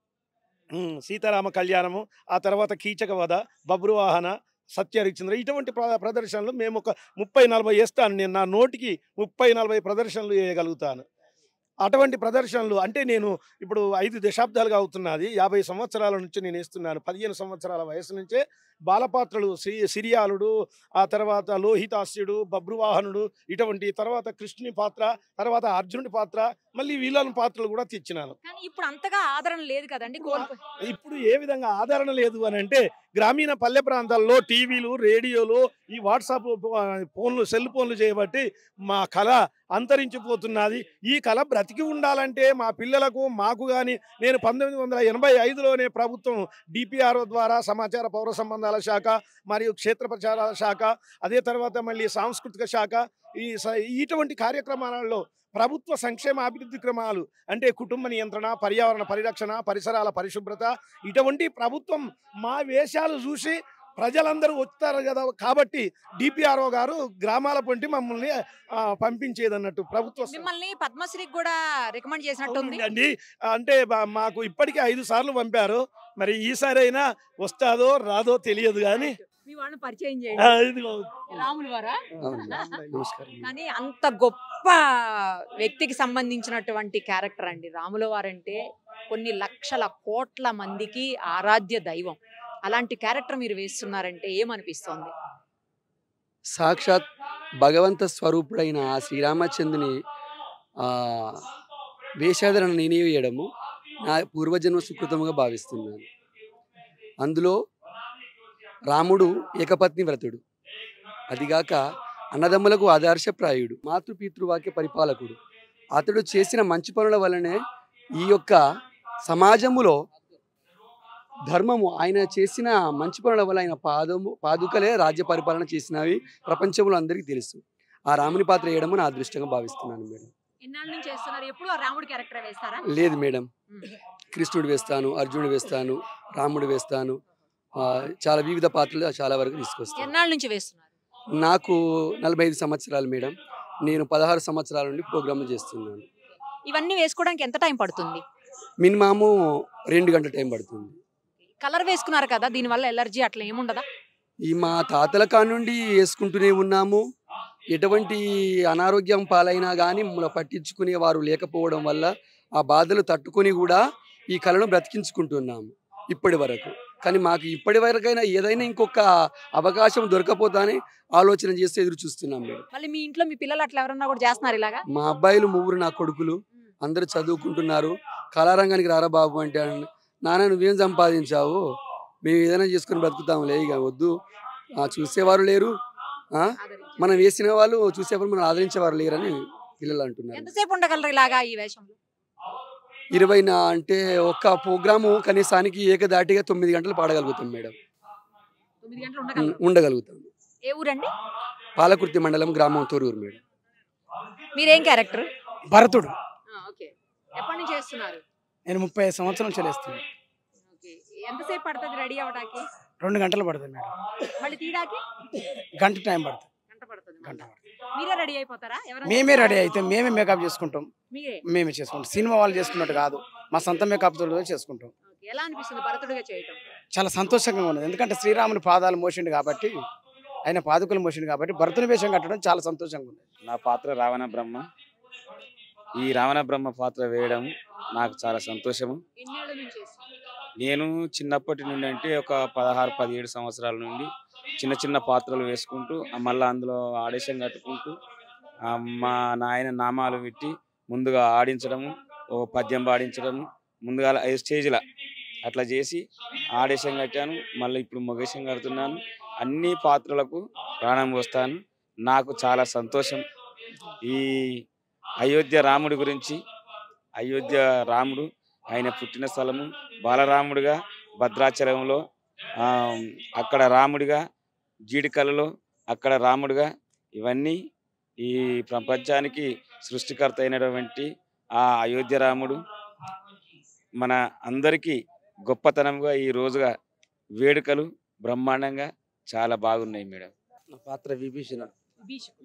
ఉమ్, సీతారామ కళ్యాణము ఆ తర్వాత కీచక వధ బబ్రువాహన సత్యహరిచంద్ర ఇటువంటి ప్ర- ప్రదర్శనలు మేము ఒక ముప్పై నలభై వేస్తాను నేను నా నోటికి ముప్పై నలభై ప్రదర్శనలు వేయగలుగుతాను అటువంటి ప్రదర్శనలు అంటే నేను ఇప్పుడు ఐదు దశాబ్దాలుగా అవుతున్నది యాభై సంవత్సరాల నుంచి నేను వేస్తున్నాను పదిహేను సంవత్సరాల వయసు నుంచే బాలపాత్రలు సి సిరియాలుడు ఆ తర్వాత లోహితాస్యుడు బబ్రువాహనుడు ఇటువంటి తర్వాత కృష్ణుని పాత్ర తర్వాత అర్జునుడి పాత్ర మళ్ళీ వీళ్ళని పాత్రలు కూడా తెచ్చినాను కానీ ఇప్పుడు అంతగా ఆదరణ లేదు కదండి కోల్పో ఇప్పుడు ఏ విధంగా ఆదరణ లేదు అని అంటే గ్రామీణ పల్లె ప్రాంతాల్లో టీవీలు రేడియోలు ఈ వాట్సాప్ ఫోన్లు సెల్ ఫోన్లు చేయబట్టి మా కళ అంతరించిపోతున్నది ఈ కళ బ్రతికి ఉండాలంటే మా పిల్లలకు మాకు కానీ నేను పంతొమ్మిది వందల ఎనభై ఐదులోనే ప్రభుత్వం డిపిఆర్ఓ ద్వారా సమాచార పౌర సంబంధాల శాఖ మరియు క్షేత్ర ప్రచారాల శాఖ అదే తర్వాత మళ్ళీ సాంస్కృతిక శాఖ ఈ స- ఇటువంటి కార్యక్రమాలలో ప్రభుత్వ సంక్షేమ అభివృద్ధి క్రమాలు అంటే కుటుంబ నియంత్రణ పర్యావరణ పరిరక్షణ పరిసరాల పరిశుభ్రత ఇటువంటి ప్రభుత్వం మా వేషాలు చూసి ప్రజలందరూ వస్తారు కదా కాబట్టి డిపిఆర్ఓ గారు గ్రామాల పొంటి మమ్మల్ని ఆ, పంపించేదన్నట్టు ప్రభుత్వ మిమ్మల్ని పద్మశ్రీకి కూడా రికమెండ్ చేసినట్టుంది అండి అంటే మా- మాకు ఇప్పటికే ఐదు సార్లు పంపారు మరి ఈసారి అయినా వస్తాదో రాదో తెలియదు కానీ మీ వాళ్ళని పరిచయం ఆ, చేయండి ఇదిగో. రాములు వారా నమస్కారం కానీ అంత గొప్ప వ్యక్తికి సంబంధించినటువంటి క్యారెక్టర్ అండి రాముల వారంటే కొన్ని లక్షల కోట్ల మందికి ఆరాధ్య దైవం అలాంటి క్యారెక్టర్ మీరు వేస్తున్నారంటే ఏమనిపిస్తోంది సాక్షాత్ భగవంత స్వరూపుడైన ఆ శ్రీరామచంద్రుని ఆ, వేషాధరణ నేనే వేయడము నా పూర్వజన్మ సుకృతముగా భావిస్తున్నాను అందులో రాముడు ఏకపత్ని వ్రతుడు అదిగాక అన్నదమ్ములకు ఆదర్శప్రాయుడు మాతృపితృవాక్య పరిపాలకుడు అతడు చేసిన మంచి పనుల వలనే ఈ యొక్క సమాజములో ధర్మము ఆయన చేసిన మంచి పనుల వల్ల ఆయన పాదము పాదుకలే రాజ్య పరిపాలన చేసినవి ప్రపంచంలో అందరికీ తెలుసు ఆ రాముని పాత్ర వేయడము నా అదృష్టంగా భావిస్తున్నాను మేడం ఎన్నాళ్ళ నుంచి చేస్తున్నారు ఎప్పుడు ఆ రాముడి క్యారెక్టర్ వేస్తారా లేదు మేడం ఉమ్. కృష్ణుడు వేస్తాను అర్జునుడు వేస్తాను రాముడు వేస్తాను ఆ, చాలా వివిధ పాత్రలు చాలా వరకు తీసుకొస్తాను ఎన్నాళ్ళ నుంచి వేస్తున్నారు నాకు నలభై ఐదు సంవత్సరాలు మేడం నేను పదహారు సంవత్సరాల నుండి ప్రోగ్రామ్ చేస్తున్నాను ఇవన్నీ వేసుకోవడానికి ఎంత టైం పడుతుంది మినిమాము రెండు గంటల టైం పడుతుంది కలర్ వేసుకున్నారు కదా దీనివల్ల ఎలర్జీ అట్లా ఏముండదా ఈ మా తాతల కానుండి వేసుకుంటూనే ఉన్నాము ఎటువంటి అనారోగ్యం పాలైనా కానీ మమ్మల్ని పట్టించుకునే వారు లేకపోవడం వల్ల ఆ బాధలు తట్టుకొని కూడా ఈ కళను బ్రతికించుకుంటున్నాము ఇప్పటి వరకు కానీ మాకు ఇప్పటి వరకైనా ఏదైనా ఇంకొక అవకాశం దొరకపోతానే ఆలోచన చేస్తే ఎదురు చూస్తున్నాం మేము మళ్ళీ మీ ఇంట్లో మీ పిల్లలు అట్లా ఎవరన్నా కూడా చేస్తున్నారు ఇలాగా మా అబ్బాయిలు ముగ్గురు నా కొడుకులు అందరూ చదువుకుంటున్నారు కళారంగానికి రారా బాబు అంటే అన్- నాన్న నువ్వేం సంపాదించావు మేము ఏదైనా చేసుకుని బ్రతుకుతాంలే ఇక వద్దు ఆ, చూసేవారు లేరు ఆ, మనం వేసిన వాళ్ళు చూసేవారు మనం ఆదరించేవారు లేరని పిల్లలు అంటున్నారు ఎంతసేపు ఉండగలరు ఇలాగా ఈ వేషంలో ఇరవై నా అంటే ఒక్క ప్రోగ్రాము కనీసానికి ఏకదాటిగా తొమ్మిది గంటలు పాడగలుగుతాం మేడం తొమ్మిది గంటలు ఉం, ఉండగలరు ఉండగలుగుతాం ఏ ఊరండి పాలకుర్తి మండలం గ్రామం తొరూరు మేడం మీరేం క్యారెక్టర్ భరతుడు ఓకే ఎప్పటి నుంచి చేస్తున్నారు నేను ముప్పై ఐదు సంవత్సరం చెల్లిస్తాను ఓకే ఎంతసేపు పడుతుంది రెడీ అవ్వడానికి రెండు గంటలు పడుతుంది మేడం మళ్ళీ తీయడానికి గంట టైం పడుతుంది గంట పడుతుంది గంట మీరే రెడీ అయిపోతారా ఎవరైనా మేమే రెడీ అయితే మేమే మేకప్ చేసుకుంటాం మీరే మేమే చేసుకుంటాం సినిమా వాళ్ళు చేసుకున్నట్టు కాదు మా సొంత మేకప్ తో చేసుకుంటాం Okay. ఎలా అనిపిస్తుంది భరతుడిగా చేయటం చాలా సంతోషంగా ఉన్నది ఎందుకంటే శ్రీరాముని పాదాలు మోసిండు కాబట్టి ఆయన పాదుకలు మోసిండు కాబట్టి భరతుని వేషం కట్టడం చాలా సంతోషంగా ఉంది నా పాత్ర రావణ బ్రహ్మ ఈ రావణ బ్రహ్మ పాత్ర వేయడం నాకు చాలా సంతోషము ఎన్నేళ్ళ నుంచి చేస్తున్నారు? నేను చిన్నప్పటి నుండి అంటే ఒక పదహారు పదిహేడు సంవత్సరాల నుండి చిన్న చిన్న పాత్రలు వేసుకుంటూ ఆ మళ్ళీ అందులో ఆడేషన్ కట్టుకుంటూ ఆ మా నాయన నామాలు పెట్టి ముందుగా ఆడించడము ఓ పద్యం పాడించడము ముందుగా ఐదు స్టేజ్ల అట్లా చేసి ఆడేషన్ కట్టాను మళ్ళీ ఇప్పుడు మొగేషన్ కడుతున్నాను అన్ని పాత్రలకు ప్రాణం పోస్తాను నాకు చాలా సంతోషం ఈ అయోధ్య రాముడి గురించి అయోధ్య రాముడు ఆయన పుట్టిన స్థలము బాలరాముడిగా భద్రాచలంలో ఆ, అక్కడ రాముడిగా జీడికలలో అక్కడ రాముడిగా ఇవన్నీ ఈ ప్రపంచానికి సృష్టికర్త అయినటువంటి ఆ అయోధ్య రాముడు మన అందరికీ గొప్పతనంగా ఈ రోజుగా వేడుకలు బ్రహ్మాండంగా చాలా బాగున్నాయి మేడం నా పాత్ర విభీషణ విభీషణ్.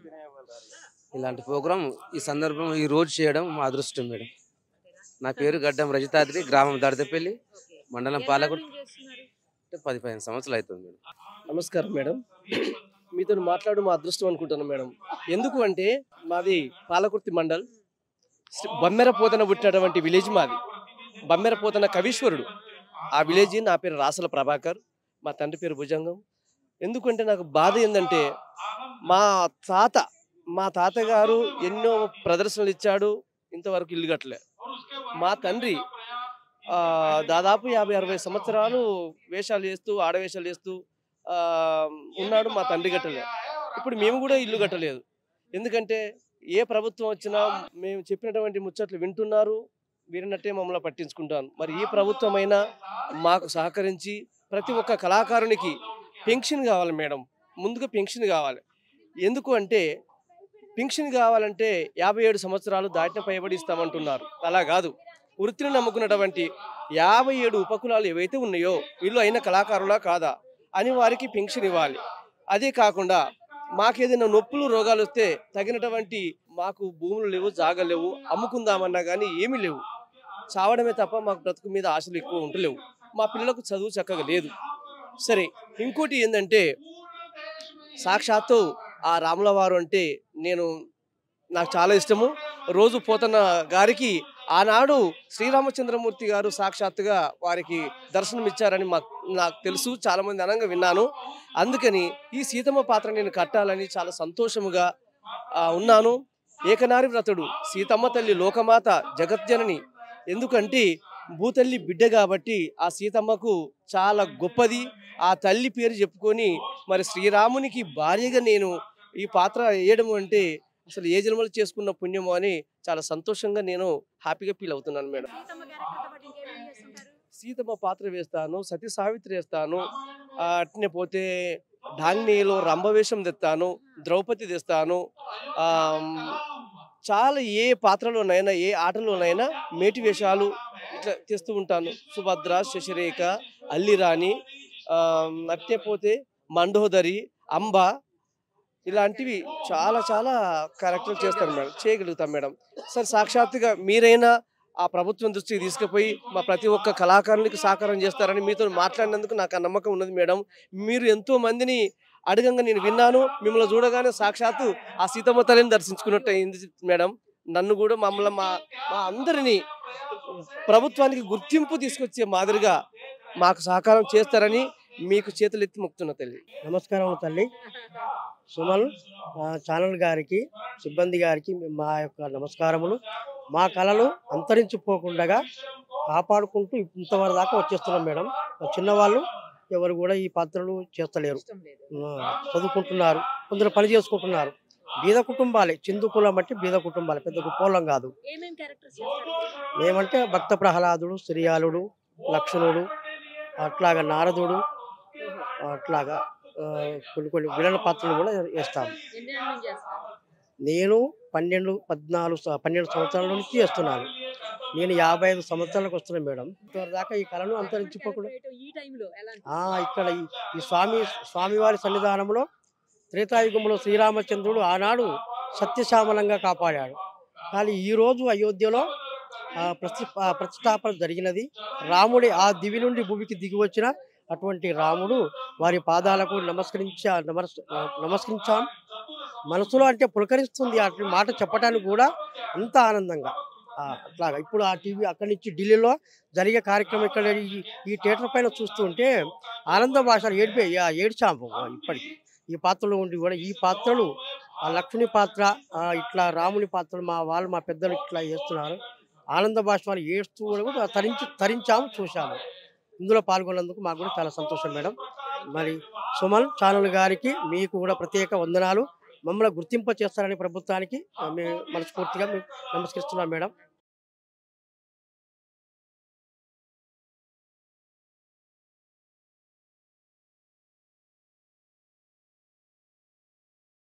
ఇలాంటి ప్రోగ్రాం ఈ సందర్భం ఈ రోజు చేయడం మా అదృష్టం మేడం నా పేరు గడ్డం రజితాద్రి గ్రామం దడదపల్లి మండలం పాలకుడు అంటే పది పదిహేను సంవత్సరాలు అవుతుంది మేడం నమస్కారం మేడం మీతో మాట్లాడడం మా అదృష్టం అనుకుంటున్నాను మేడం ఎందుకు అంటే మాది పాలకుర్తి మండల్ శ్రీ- బమ్మెర పోతన పుట్టినటువంటి విలేజ్ మాది బమ్మెర పోతన కవీశ్వరుడు ఆ విలేజ్ నా పేరు రాసల ప్రభాకర్ మా తండ్రి పేరు భుజంగం ఎందుకంటే నాకు బాధ ఏంటంటే మా తాత మా తాతగారు ఎన్నో ప్రదర్శనలు ఇచ్చాడు ఇంతవరకు ఇల్లు కట్టలే మా తండ్రి ఆ, దాదాపు యాభై అరవై సంవత్సరాలు వేషాలు చేస్తూ ఆడవేషాలు చేస్తూ ఆ, ఉన్నాడు మా తండ్రి కట్టలే ఇప్పుడు మేము కూడా ఇల్లు కట్టలేదు ఎందుకంటే ఏ ప్రభుత్వం వచ్చినా మేము చెప్పినటువంటి ముచ్చట్లు వింటున్నారు వీరినట్టే మమ్మల్ని పట్టించుకుంటాను మరి ఈ ప్రభుత్వం అయినా మాకు సహకరించి ప్రతి ఒక్క కళాకారునికి పెన్షన్ కావాలి మేడం ముందుగా పెన్షన్ కావాలి ఎందుకు అంటే పెన్షన్ కావాలంటే యాభై ఏడు సంవత్సరాలు దాటిన పైబడి ఇస్తామంటున్నారు అలా కాదు వృత్తిని నమ్ముకున్నటువంటి యాభై ఏడు ఉపకులాలు ఏవైతే ఉన్నాయో వీళ్ళు అయిన కళాకారులా కాదా అని వారికి పెన్షన్ ఇవ్వాలి అదే కాకుండా మాకేదైనా నొప్పులు రోగాలు వస్తే తగినటువంటి మాకు భూములు లేవు జాగలు లేవు అమ్ముకుందామన్నా కానీ ఏమీ లేవు చావడమే తప్ప మాకు బ్రతుకు మీద ఆశలు ఎక్కువ ఉండలేవు మా పిల్లలకు చదువు చక్కగా లేదు సరే ఇంకోటి ఏంటంటే సాక్షాత్తు ఆ రాముల వారు అంటే నేను నాకు చాలా ఇష్టము రోజు పోతన్న గారికి ఆనాడు శ్రీరామచంద్రమూర్తి గారు సాక్షాత్తుగా వారికి దర్శనం ఇచ్చారని మాకు నాకు తెలుసు చాలా మంది అనంగా విన్నాను అందుకని ఈ సీతమ్మ పాత్ర నేను కట్టాలని చాలా సంతోషముగా ఆ, ఉన్నాను ఏకనారి వ్రతుడు సీతమ్మ తల్లి లోకమాత జగజ్జనని ఎందుకంటే భూతల్లి బిడ్డ కాబట్టి ఆ సీతమ్మకు చాలా గొప్పది ఆ తల్లి పేరు చెప్పుకొని మరి శ్రీరామునికి భార్యగా నేను ఈ పాత్ర వేయడం అంటే అసలు ఏ జన్మలు చేసుకున్న పుణ్యమో అని చాలా సంతోషంగా నేను హ్యాపీగా ఫీల్ అవుతున్నాను మేడం సీతమ్మ పాత్ర వేస్తాను సతీ సావిత్రి వేస్తాను ఆ, అట్నే పోతే ఢాంగ్నీలో రంభవేషం తెస్తాను ద్రౌపది తెస్తాను ఆ, చాలా ఏ పాత్రలోనైనా ఏ ఆటలోనైనా మేటి వేషాలు ఇట్లా తెస్తూ ఉంటాను సుభద్ర శశిరేఖ అల్లిరాణి ఆ, అట్నే పోతే మండోదరి అంబ ఇలాంటివి చాలా చాలా క్యారెక్టర్లు చేస్తాను మేడం చేయగలుగుతాం మేడం సార్ సాక్షాత్తుగా మీరైనా ఆ ప్రభుత్వం దృష్టికి తీసుకుపోయి మా ప్రతి ఒక్క కళాకారునికి సహకారం చేస్తారని మీతో మాట్లాడినందుకు నాకు ఆ నమ్మకం ఉన్నది మేడం మీరు ఎంతో మందిని అడగంగా నేను విన్నాను మిమ్మల్ని చూడగానే సాక్షాత్తు ఆ సీతమ్మ తల్లిని దర్శించుకున్నట్టు అయింది మేడం నన్ను కూడా మమ్మల్ని మా మా అందరినీ ప్రభుత్వానికి గుర్తింపు తీసుకొచ్చే మాదిరిగా మాకు సహకారం చేస్తారని మీకు చేతులు ఎత్తి మొక్కుతున్న తల్లి నమస్కారం తల్లి సుమన్ ఆ, ఛానల్ గారికి సిబ్బంది గారికి మా యొక్క నమస్కారములు మా కళలు అంతరించిపోకుండా కాపాడుకుంటూ ఇంతవరకు దాకా వచ్చేస్తున్నాం మేడం మా చిన్నవాళ్ళు ఎవరు కూడా ఈ పాత్రలు చేస్తలేరు ఆ, చదువుకుంటున్నారు కొందరు పని చేసుకుంటున్నారు బీద కుటుంబాలే చిందు కులం అంటే బీద కుటుంబాలే పెద్ద గొప్పోళ్ళం కాదు ఏమేం క్యారెక్టర్స్ చేస్తారు మేమంటే భక్త ప్రహ్లాదుడు శ్రీయాలుడు లక్ష్మణుడు అట్లాగా నారదుడు అట్లాగా ఆ, కొన్ని కొన్ని విలన పాత్రలు కూడా వేస్తాము ఎన్నేళ్ళ నుంచి చేస్తారు నేను పన్నెండు పద్నాలుగు స- పన్నెండు సంవత్సరాల నుంచి చేస్తున్నాను నేను యాభై ఐదు సంవత్సరాలకు వస్తున్నాను మేడం ఇంతవరకు దాకా ఈ కళను అంతరించిపోకుండా ఈ టైంలో ఎలా ఆ, ఇక్కడ ఈ- ఈ స్వామి స్వామివారి సన్నిధానంలో త్రేతాయుగంలో శ్రీరామచంద్రుడు ఆనాడు సత్యశ్యామలంగా కాపాడాడు కానీ ఈరోజు అయోధ్యలో ఆ, ప్రతి ఆ, ప్రతిష్టాపన జరిగినది రాముడి ఆ దివి నుండి భూమికి దిగి వచ్చిన అటువంటి రాముడు వారి పాదాలకు నమస్కరించా నమస్ నమస్కరించాం మనసులో అంటే పులకరిస్తుంది అటు మాట చెప్పడానికి కూడా అంత ఆనందంగా ఆ, అట్లాగా ఇప్పుడు ఆ టీవీ అక్కడి నుంచి ఢిల్లీలో జరిగే కార్యక్రమం ఇక్కడ ఈ- ఈ థియేటర్ పైన చూస్తుంటే ఆనంద భాషలు ఏడిపే ఏడ్చాము ఇప్పటికి ఈ పాత్రలో ఉండి కూడా ఈ పాత్రలు ఆ లక్ష్మణి పాత్ర ఆ, ఇట్లా రాముని పాత్రలు మా వాళ్ళు మా పెద్దలు ఇట్లా చేస్తున్నారు ఆనంద భాష వాళ్ళు ఏడుస్తూ కూడా తరించి తరించాము చూశాము ఇందులో పాల్గొన్నందుకు మాకు కూడా చాలా సంతోషం మేడం మరి సుమన్ ఛానల్ గారికి మీకు కూడా ప్రత్యేక వందనాలు మమ్మల్ని గుర్తింప చేస్తారని ప్రభుత్వానికి ఆ, మేము మనస్ఫూర్తిగా మేము నమస్కరిస్తున్నాం మేడం